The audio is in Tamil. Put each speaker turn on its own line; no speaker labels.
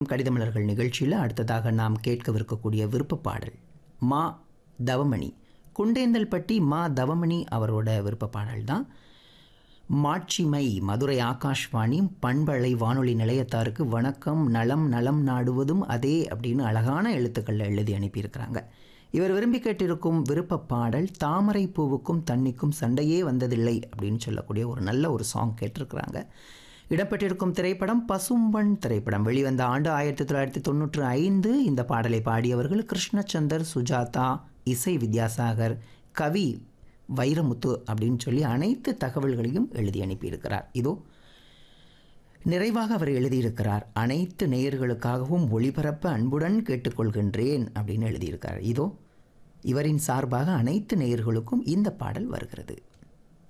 கடிதமலர்கள் நிகழ்ச்சியில் அடுத்ததாக நாம் கேட்கவிருக்கக்கூடிய விருப்ப பாடல் மா தவமணி குண்டேந்தல்பட்டி மா தவமணி அவரோட விருப்ப பாடல் தான் மாட்சிமை மதுரை ஆகாஷ்வாணி பண்பலை வானொலி நிலையத்தாருக்கு வணக்கம் நலம் நலம் நாடுவதும் அதே அப்படின்னு அழகான எழுத்துக்களில் எழுதி அனுப்பியிருக்கிறாங்க இவர் விரும்பி கேட்டிருக்கும் விருப்ப பாடல் தாமரை பூவுக்கும் தண்ணிக்கும் சண்டையே வந்ததில்லை அப்படின்னு சொல்லக்கூடிய ஒரு நல்ல ஒரு சாங் கேட்டிருக்கிறாங்க இடம்பெற்றிருக்கும் திரைப்படம் பசும்பன் திரைப்படம் வெளிவந்த ஆண்டு ஆயிரத்தி தொள்ளாயிரத்தி தொண்ணூற்று ஐந்து இந்த பாடலை பாடியவர்கள் கிருஷ்ணச்சந்தர் சுஜாதா இசை வித்யாசாகர் கவி வைரமுத்து அப்படின்னு சொல்லி அனைத்து தகவல்களையும் எழுதி அனுப்பியிருக்கிறார் இதோ நிறைவாக அவர் எழுதியிருக்கிறார் அனைத்து நேயர்களுக்காகவும் ஒளிபரப்ப அன்புடன் கேட்டுக்கொள்கின்றேன் அப்படின்னு எழுதியிருக்கிறார் இதோ இவரின் சார்பாக அனைத்து நேயர்களுக்கும் இந்த பாடல் வருகிறது